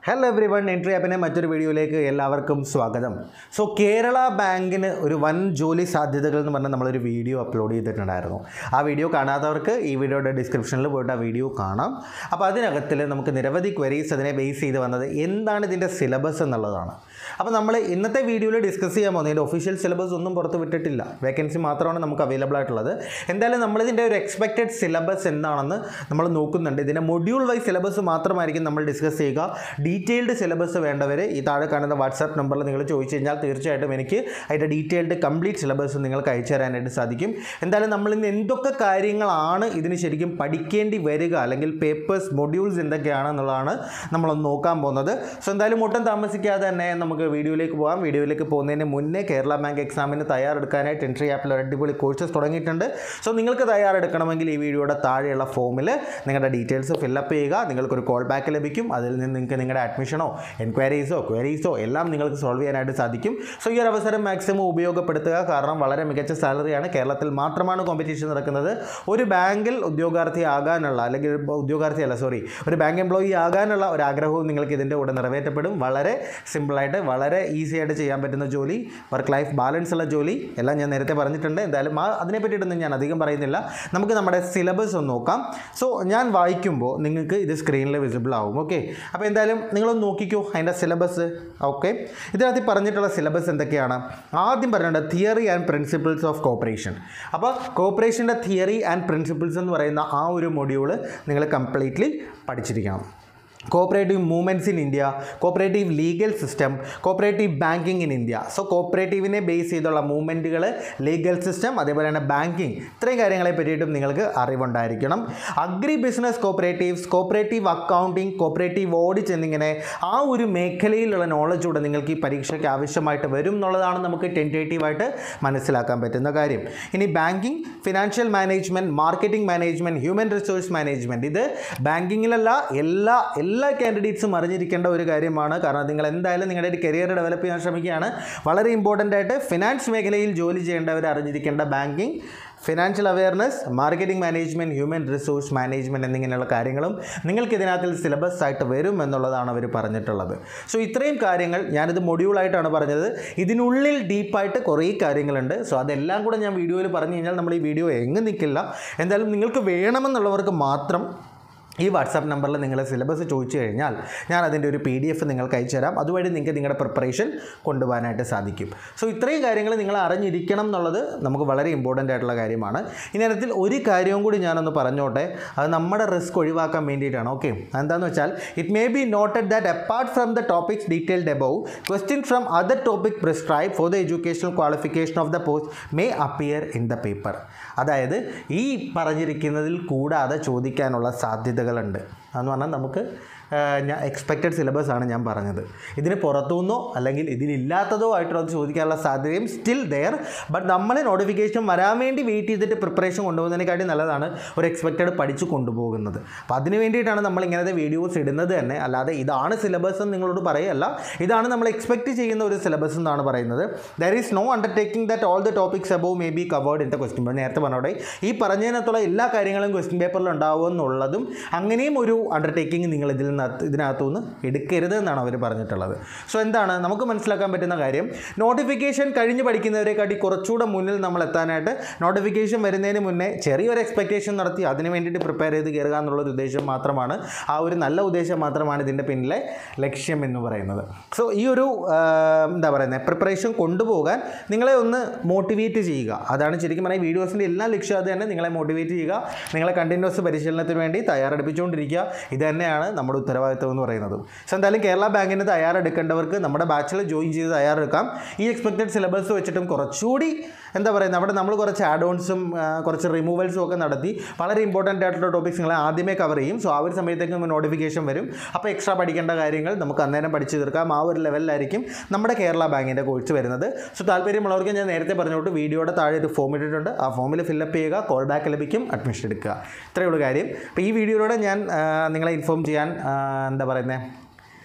hello every one entry ആപ്പിൻ്റെ മറ്റൊരു വീഡിയോയിലേക്ക് എല്ലാവർക്കും സ്വാഗതം സോ കേരള ബാങ്കിന് ഒരു വൻ ജോലി സാധ്യതകൾ എന്ന് പറഞ്ഞാൽ നമ്മളൊരു വീഡിയോ അപ്ലോഡ് ചെയ്തിട്ടുണ്ടായിരുന്നു ആ വീഡിയോ കാണാത്തവർക്ക് ഈ വീഡിയോയുടെ ഡിസ്ക്രിപ്ഷനിൽ പോയിട്ട് ആ വീഡിയോ കാണാം അപ്പോൾ അതിനകത്തിൽ നമുക്ക് നിരവധി ക്വരീസ് അതിനെ ബേസ് ചെയ്ത് വന്നത് എന്താണ് ഇതിൻ്റെ സിലബസ് എന്നുള്ളതാണ് അപ്പോൾ നമ്മൾ ഇന്നത്തെ വീഡിയോയിൽ ഡിസ്കസ് ചെയ്യാൻ പോകുന്നത് ഇതിൻ്റെ ഒഫീഷ്യൽ സിലബസ് ഒന്നും പുറത്ത് വിട്ടിട്ടില്ല വേക്കൻസി മാത്രമാണ് നമുക്ക് അവൈലബിൾ ആയിട്ടുള്ളത് എന്തായാലും നമ്മളിതിൻ്റെ ഒരു എക്സ്പെക്റ്റഡ് സിലബസ് എന്താണെന്ന് നമ്മൾ നോക്കുന്നുണ്ട് ഇതിൻ്റെ മൊഡ്യൂൾ വൈസ് സിലബസ് മാത്രമായിരിക്കും നമ്മൾ ഡിസ്കസ് ചെയ്യുക ഡീറ്റെയിൽഡ് സിലബസ് വേണ്ടവർ ഈ താഴെ കാണുന്ന വാട്സാപ്പ് നമ്പറിൽ നിങ്ങൾ ചോദിച്ചു കഴിഞ്ഞാൽ തീർച്ചയായിട്ടും എനിക്ക് അതിൻ്റെ ഡീറ്റെയിൽഡ് കംപ്ലീറ്റ് സിലബസ് നിങ്ങൾക്ക് അയച്ചു തരാനായിട്ട് സാധിക്കും എന്തായാലും നമ്മൾ ഇന്ന് എന്തൊക്കെ കാര്യങ്ങളാണ് ഇതിന് ശരിക്കും പഠിക്കേണ്ടി വരിക അല്ലെങ്കിൽ പേപ്പേഴ്സ് മൊഡ്യൂൾസ് എന്തൊക്കെയാണെന്നുള്ളതാണ് നമ്മളൊന്ന് നോക്കാൻ പോകുന്നത് സോ എന്തായാലും ഒട്ടും താമസിക്കാതെ തന്നെ നമുക്ക് വീഡിയോയിലേക്ക് പോകാം വീഡിയോയിലേക്ക് പോകുന്നതിന് മുന്നേ കേരള ബാങ്ക് എക്സാമിന് തയ്യാറെടുക്കാനായിട്ട് എൻട്രി ആപ്പിൽ ഒരു അടിപൊളി കോഴ്സസ് തുടങ്ങിയിട്ടുണ്ട് സോ നിങ്ങൾക്ക് തയ്യാറെടുക്കണമെങ്കിൽ ഈ വീഡിയോയുടെ താഴെയുള്ള ഫോമിൽ നിങ്ങളുടെ ഡീറ്റെയിൽസ് ഫില്ലപ്പ് ചെയ്യുക നിങ്ങൾക്കൊരു കോൾ ബാക്ക് ലഭിക്കും അതിൽ നിന്ന് നിങ്ങൾക്ക് നിങ്ങളുടെ അഡ്മിഷനോ എൻക്വയറീസോ ക്വയറീസോ എല്ലാം നിങ്ങൾക്ക് സോൾവ് ചെയ്യാനായിട്ട് സാധിക്കും സോ ഈ ഒരു അവസരം മാക്സിമം ഉപയോഗപ്പെടുത്തുക കാരണം വളരെ മികച്ച സാലറിയാണ് കേരളത്തിൽ മാത്രമാണ് കോമ്പറ്റീഷൻ നടക്കുന്നത് ഒരു ബാങ്കിൽ ഉദ്യോഗാർത്ഥി ആകാനുള്ള അല്ലെങ്കിൽ ഉദ്യോഗാർത്ഥി അല്ല സോറി ഒരു ബാങ്ക് എംപ്ലോയി ആകാനുള്ള ഒരു ആഗ്രഹവും നിങ്ങൾക്ക് ഇതിൻ്റെ കൂടെ നിറവേറ്റപ്പെടും വളരെ സിമ്പിളായിട്ട് വളരെ ഈസി ആയിട്ട് ചെയ്യാൻ പറ്റുന്ന ജോലി വർക്ക് ലൈഫ് ബാലൻസ് ഉള്ള ജോലി എല്ലാം ഞാൻ നേരത്തെ പറഞ്ഞിട്ടുണ്ട് എന്തായാലും ആ അതിനെ പറ്റിയിട്ടൊന്നും ഞാൻ അധികം പറയുന്നില്ല നമുക്ക് നമ്മുടെ സിലബസ് ഒന്ന് നോക്കാം സോ ഞാൻ വായിക്കുമ്പോൾ നിങ്ങൾക്ക് ഇത് സ്ക്രീനിൽ വിസിബിൾ ആവും ഓക്കെ അപ്പോൾ എന്തായാലും നിങ്ങളൊന്ന് നോക്കിക്കോ അതിൻ്റെ സിലബസ് ഓക്കെ ഇതിനകത്ത് ഈ പറഞ്ഞിട്ടുള്ള സിലബസ് എന്തൊക്കെയാണ് ആദ്യം പറഞ്ഞിട്ടുണ്ട് theory and principles of cooperation അപ്പോൾ കോപ്പറേഷൻ്റെ തിയറി ആൻഡ് പ്രിൻസിപ്പിൾസ് എന്ന് പറയുന്ന ആ ഒരു മൊഡ്യൂള് നിങ്ങൾ കംപ്ലീറ്റ്ലി പഠിച്ചിരിക്കണം cooperative movements in India cooperative legal system cooperative banking in India so കോപ്പറേറ്റീവിനെ ബേസ് ചെയ്തുള്ള മൂവ്മെൻറ്റുകൾ ലീഗൽ സിസ്റ്റം അതേപോലെ തന്നെ ബാങ്കിങ് ഇത്രയും കാര്യങ്ങളെ പറ്റിയിട്ടും നിങ്ങൾക്ക് അറിവുണ്ടായിരിക്കണം agri business cooperatives cooperative accounting cooperative audit എന്നിങ്ങനെ ആ ഒരു മേഖലയിലുള്ള നോളജ് കൂടെ നിങ്ങൾക്ക് ഈ പരീക്ഷയ്ക്ക് ആവശ്യമായിട്ട് വരും എന്നുള്ളതാണ് നമുക്ക് ടെൻറ്റേറ്റീവായിട്ട് മനസ്സിലാക്കാൻ പറ്റുന്ന കാര്യം ഇനി banking financial management marketing management human resource management ഇത് ബാങ്കിങ്ങിലല്ല എല്ലാ എല്ലാ കാൻഡിഡേറ്റ്സും അറിഞ്ഞിരിക്കേണ്ട ഒരു കാര്യമാണ് കാരണം നിങ്ങൾ എന്തായാലും നിങ്ങളുടെ ഒരു കരിയർ ഡെവലപ്പ് ചെയ്യാൻ ശ്രമിക്കുകയാണ് വളരെ ഇമ്പോർട്ടൻ്റ് ആയിട്ട് ഫിനാൻസ് മേഖലയിൽ ജോലി ചെയ്യേണ്ടവർ അറിഞ്ഞിരിക്കേണ്ട banking financial awareness marketing management human resource management എന്നിങ്ങനെയുള്ള കാര്യങ്ങളും നിങ്ങൾക്ക് ഇതിനകത്തിൽ സിലബസ് ആയിട്ട് വരും എന്നുള്ളതാണ് അവർ പറഞ്ഞിട്ടുള്ളത് സോ ഇത്രയും കാര്യങ്ങൾ ഞാനിത് മൊഡ്യൂളായിട്ടാണ് പറഞ്ഞത് ഇതിനുള്ളിൽ ഡീപ്പായിട്ട് കുറേ കാര്യങ്ങളുണ്ട് സോ അതെല്ലാം കൂടെ ഞാൻ വീഡിയോയിൽ പറഞ്ഞു കഴിഞ്ഞാൽ നമ്മൾ ഈ വീഡിയോ എങ്ങും നിൽക്കില്ല എന്തായാലും നിങ്ങൾക്ക് വേണമെന്നുള്ളവർക്ക് മാത്രം ഈ വാട്സാപ്പ് നമ്പറിൽ നിങ്ങൾ സിലബസ് ചോദിച്ചു കഴിഞ്ഞാൽ ഞാൻ അതിൻ്റെ ഒരു പി ഡി എഫ് നിങ്ങൾക്ക് അയച്ചു തരാം അതുവഴി നിങ്ങൾക്ക് നിങ്ങളുടെ പ്രിപ്പറേഷൻ കൊണ്ടുപോകാനായിട്ട് സാധിക്കും സോ ഇത്രയും കാര്യങ്ങൾ നിങ്ങൾ അറിഞ്ഞിരിക്കണം എന്നുള്ളത് നമുക്ക് വളരെ ഇമ്പോർട്ടൻ്റ് ആയിട്ടുള്ള കാര്യമാണ് ഇതിനകത്തിൽ ഒരു കാര്യവും കൂടി ഞാനൊന്ന് പറഞ്ഞോട്ടെ അത് നമ്മുടെ റിസ്ക് ഒഴിവാക്കാൻ വേണ്ടിയിട്ടാണ് ഓക്കെ എന്താണെന്ന് വെച്ചാൽ it may be noted that apart from the topics detailed above question from other topic prescribe for the educational qualification of the post may appear in the paper അതായത് ഈ പറഞ്ഞിരിക്കുന്നതിൽ കൂടാതെ ചോദിക്കാനുള്ള സാധ്യതകളുണ്ട് എന്ന് പറഞ്ഞാൽ നമുക്ക് ഞാൻ എക്സ്പെക്റ്റഡ് സിലബസ് ആണ് ഞാൻ പറഞ്ഞത് ഇതിന് പുറത്തുനിന്നോ അല്ലെങ്കിൽ ഇതിലില്ലാത്തതോ ആയിട്ടുള്ളത് ചോദിക്കാനുള്ള സാധ്യതയും സ്റ്റിൽ ദെയർ ബട്ട് നമ്മൾ നോട്ടിഫിക്കേഷൻ വരാൻ വേണ്ടി വെയിറ്റ് ചെയ്തിട്ട് പ്രിപ്പറേഷൻ കൊണ്ടുപോകുന്നതിനെക്കാട്ടി നല്ലതാണ് ഒരു എക്സ്പെക്റ്റഡ് പഠിച്ചു കൊണ്ടുപോകുന്നത് അപ്പോൾ അതിന് വേണ്ടിയിട്ടാണ് നമ്മൾ ഇങ്ങനത്തെ വീഡിയോസ് ഇടുന്നത് തന്നെ അല്ലാതെ ഇതാണ് സിലബസ് എന്ന് നിങ്ങളോട് പറയല്ല ഇതാണ് നമ്മൾ എക്സ്പെക്റ്റ് ചെയ്യുന്ന ഒരു സിലബസ് എന്നാണ് പറയുന്നത് there is no undertaking that all the topics above may be covered in the question paper നേരത്തെ പറഞ്ഞോടെ ഈ പറഞ്ഞതിനകത്തുള്ള എല്ലാ കാര്യങ്ങളും ക്വസ്റ്റ്യൻ പേപ്പറിൽ ഉണ്ടാവും എന്നുള്ളതും അങ്ങനെയും ഒരു അണ്ടർടേക്കിംഗ് നിങ്ങൾ ഇതിൽ നിന്ന് ഇതിനകത്തുനിന്ന് എടുക്കരുത് എന്നാണ് അവർ പറഞ്ഞിട്ടുള്ളത് സോ എന്താണ് നമുക്ക് മനസ്സിലാക്കാൻ പറ്റുന്ന കാര്യം നോട്ടിഫിക്കേഷൻ കഴിഞ്ഞ് പഠിക്കുന്നവരെക്കാട്ടി കുറച്ചുകൂടെ മുന്നിൽ നമ്മൾ എത്താനായിട്ട് നോട്ടിഫിക്കേഷൻ വരുന്നതിന് മുന്നേ ചെറിയൊരു എക്സ്പെക്റ്റേഷൻ നടത്തി അതിന് വേണ്ടിയിട്ട് പ്രിപ്പയർ ചെയ്ത് കയറുക എന്നുള്ളൊരു ഉദ്ദേശം മാത്രമാണ് ആ ഒരു നല്ല ഉദ്ദേശം മാത്രമാണ് ഇതിൻ്റെ പിന്നിലെ ലക്ഷ്യം എന്ന് പറയുന്നത് സോ ഈ ഒരു ആ, എന്താ പറയുന്നത് പ്രിപ്പറേഷൻ കൊണ്ടുപോകാൻ നിങ്ങളെ ഒന്ന് മോട്ടിവേറ്റ് ചെയ്യുക അതാണ് ശരിക്കും പറഞ്ഞാൽ വീഡിയോസിൻ്റെ എല്ലാ ലക്ഷ്യം അത് തന്നെ നിങ്ങളെ മോട്ടിവേറ്റ് ചെയ്യുക നിങ്ങളെ കണ്ടിന്യൂസ് പരിശീലനത്തിന് വേണ്ടി തയ്യാറെടുപ്പിച്ചുകൊണ്ടിരിക്കുക ഇത് തന്നെയാണ് നമ്മുടെ ഉത്തരവാദിത്വം എന്ന് പറയുന്നത് സോ എന്തായാലും കേരള ബാങ്കിന് തയ്യാറെടുക്കേണ്ടവർക്ക് നമ്മുടെ ബാച്ചിൽ ജോയിൻ ചെയ്ത് തയ്യാറെടുക്കാം ഈ എക്സ്പെക്റ്റഡ് സിലബസ് വെച്ചിട്ടും കുറച്ചുകൂടി എന്താ പറയുക അവിടെ നമ്മൾ കുറച്ച് ആഡ് ഓൺസും കുറച്ച് റിമൂവൽസും ഒക്കെ നടത്തി വളരെ ഇമ്പോർട്ടൻ്റ് ആയിട്ടുള്ള ടോപ്പിക്സ് നിങ്ങളെ ആദ്യമേ കവർ ചെയ്യും സോ ആ ഒരു സമയത്തേക്ക് നോട്ടിഫിക്കേഷൻ വരും അപ്പോൾ എക്സ്ട്രാ പഠിക്കേണ്ട കാര്യങ്ങൾ നമുക്ക് അന്നേരം പഠിച്ചു തീർക്കാം ആ ഒരു ലെവലിലായിരിക്കും നമ്മുടെ കേരള ബാങ്കിൻ്റെ കോഴ്സ് വരുന്നത് സോ താല്പര്യമുള്ളവർക്ക് ഞാൻ നേരത്തെ പറഞ്ഞോട്ട് വീഡിയോയുടെ താഴെ ഒരു ഫോം ഇട്ടിട്ടുണ്ട് ആ ഫോമിൽ ഫില്ലപ്പ് ചെയ്യുക കോൾ ബാക്ക് ലഭിക്കും അഡ്മിഷൻ എടുക്കുക ഇത്രയേ ഉള്ളൂ കാര്യം അപ്പോൾ ഈ വീഡിയോയിലൂടെ ഞാൻ ആ, നിങ്ങളെ ഇൻഫോം ചെയ്യാൻ ആ, എന്താ പറയുന്നത്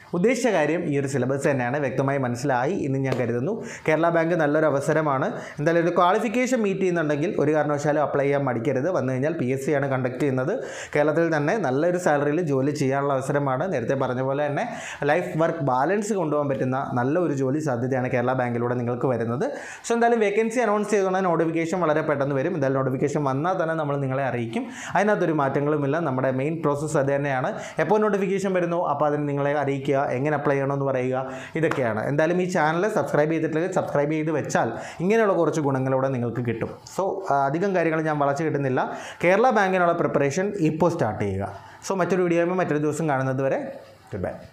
ഉദ്ദേശിച്ച കാര്യം ഈ ഒരു സിലബസ് തന്നെയാണ് വ്യക്തമായി മനസ്സിലായി എന്ന് ഞാൻ കരുതുന്നു കേരള ബാങ്ക് നല്ലൊരു അവസരമാണ് എന്തായാലും ഒരു ക്വാളിഫിക്കേഷൻ മീറ്റ് ചെയ്യുന്നുണ്ടെങ്കിൽ ഒരു കാരണവശാലും അപ്ലൈ ചെയ്യാൻ മടിക്കരുത് വന്നു കഴിഞ്ഞാൽ പി എസ് സി ആണ് കണ്ടക്ട് ചെയ്യുന്നത് കേരളത്തിൽ തന്നെ നല്ലൊരു സാലറിയിൽ ജോലി ചെയ്യാനുള്ള അവസരമാണ് നേരത്തെ പറഞ്ഞ പോലെ തന്നെ ലൈഫ് വർക്ക് ബാലൻസ് കൊണ്ടുപോകാൻ പറ്റുന്ന നല്ല ഒരു ജോലി സാധ്യതയാണ് കേരള ബാങ്കിലൂടെ നിങ്ങൾക്ക് വരുന്നത് സോ എന്തായാലും വേക്കൻസി അനൗൺസ് ചെയ്തുകൊണ്ട് നോട്ടിഫിക്കേഷൻ വളരെ പെട്ടെന്ന് വരും എന്തായാലും നോട്ടിഫിക്കേഷൻ വന്നാൽ തന്നെ നമ്മൾ നിങ്ങളെ അറിയിക്കും അതിനകത്തൊരു മാറ്റങ്ങളുമില്ല നമ്മുടെ മെയിൻ പ്രോസസ്സ് അത് തന്നെയാണ് എപ്പോൾ നോട്ടിഫിക്കേഷൻ വരുന്നു അപ്പോൾ അതിന് നിങ്ങളെ അറിയിക്കുക എങ്ങനെ അപ്ലൈ ചെയ്യണമെന്ന് പറയുക ഇതൊക്കെയാണ് എന്തായാലും ഈ ചാനൽ സബ്സ്ക്രൈബ് ചെയ്തിട്ടില്ലെങ്കിൽ സബ്സ്ക്രൈബ് ചെയ്ത് വെച്ചാൽ ഇങ്ങനെയുള്ള കുറച്ച് ഗുണങ്ങളൂടെ നിങ്ങൾക്ക് കിട്ടും സോ അധികം കാര്യങ്ങൾ ഞാൻ വളച്ചു കിട്ടുന്നില്ല കേരള ബാങ്കിനുള്ള പ്രിപ്പറേഷൻ ഇപ്പോൾ സ്റ്റാർട്ട് ചെയ്യുക സോ മറ്റൊരു വീഡിയോയുമ്പോൾ മറ്റൊരു ദിവസം കാണുന്നത് വരെ ബൈ